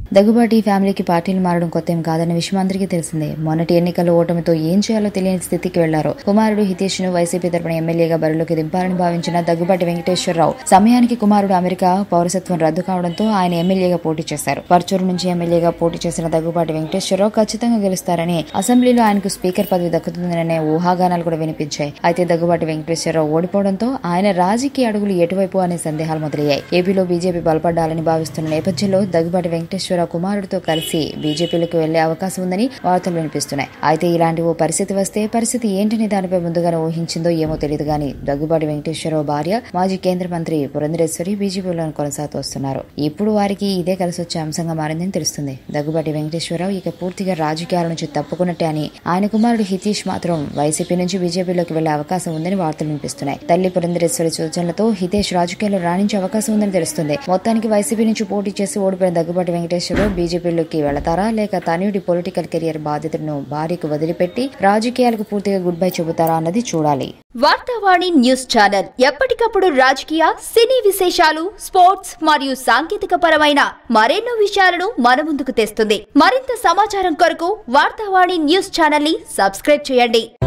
దగ్గుబాటి ఫ్యామిలీకి పార్టీలు మారడం కొత్త ఏం కాదన్న విషయం అందరికీ తెలిసిందే మొన్నటి ఎన్నికల ఓటమితో ఏం చేయాలో తెలియని స్థితికి వెళ్లారు కుమారుడు హితేష్ ను వైసీపీ తరపున ఎమ్మెల్యేగా బరిలోకి దింపాలని భావించిన దగ్గుబాటి వెంకటేశ్వరరావు సమయానికి కుమారుడు అమెరికా పౌరసత్వం రద్దు కావడంతో ఆయన ఎమ్మెల్యేగా పోటీ చేశారు పర్చూరు నుంచి ఎమ్మెల్యేగా పోటీ చేసిన దగ్గుబాటి వెంకటేశ్వరరావు ఖచ్చితంగా గెలుస్తారని అసెంబ్లీలో ఆయనకు స్పీకర్ పదవి దక్కుతుందనే ఊహాగానాలు కూడా వినిపించాయి అయితే దగ్గుబాటి వెంకటేశ్వరరావు ఓడిపోవడంతో ఆయన రాజకీయ అడుగులు ఎటువైపు అనే సందేహాలు మొదలయ్యాయి ఏపీలో బీజేపీ బలపడాలని భావిస్తున్న నేపథ్యంలో దగ్గుబాటి వెంకటేశ్వరరావు కుమారుడితో కలిసి బీజేపీలోకి వెళ్లే అవకాశం ఉందని వార్తలు వినిపిస్తున్నాయి అయితే ఇలాంటి ఓ పరిస్థితి వస్తే పరిస్థితి ఏంటని దానిపై ముందుగానే ఊహించిందో ఏమో తెలియదు గానీ దగ్గుబాటి వెంకటేశ్వరరావు భార్య మాజీ కేంద్ర మంత్రి పురంధరేశ్వరి బీజేపీలో కొనసాగుతూ వస్తున్నారు ఇప్పుడు వారికి ఇదే కలిసి వచ్చే అంశంగా మారిందని తెలుస్తుంది దగ్గుబాటి వెంకటేశ్వరరావు ఇక పూర్తిగా రాజకీయాల నుంచి తప్పుకున్నట్టే అని ఆయన కుమారుడు హితీష్ మాత్రం వైసీపీ నుంచి బీజేపీలోకి వెళ్లే అవకాశం ఉందని వార్తలు వినిపిస్తున్నాయి తల్లి పురంధరేశ్వరి సూచనలతో హితేష్ రాజకీయాల్లో రాణించే అవకాశం ఉందని తెలుస్తుంది మొత్తానికి వైసీపీ నుంచి పోటీ చేసి ఓడిపోయిన దగ్గుబాటి వెంకటేశ్వరరావు బీజేపీలోకి వెళతారా లేక తనయుడి పొలిటికల్ కెరియర్ బాధ్యతను భార్యకు వదిలిపెట్టి రాజకీయాలకు పూర్తిగా గుడ్ బై చెబుతారా అన్నది చూడాలి వార్తావాణి న్యూస్ ఛానల్ ఎప్పటికప్పుడు రాజకీయ సినీ విశేషాలు స్పోర్ట్స్ మరియు సాంకేతిక పరమైన మరెన్నో విషయాలను మన ముందుకు తెస్తుంది మరింత సమాచారం కొరకు వార్తావాణి న్యూస్ ఛానల్ ని సబ్స్క్రైబ్ చేయండి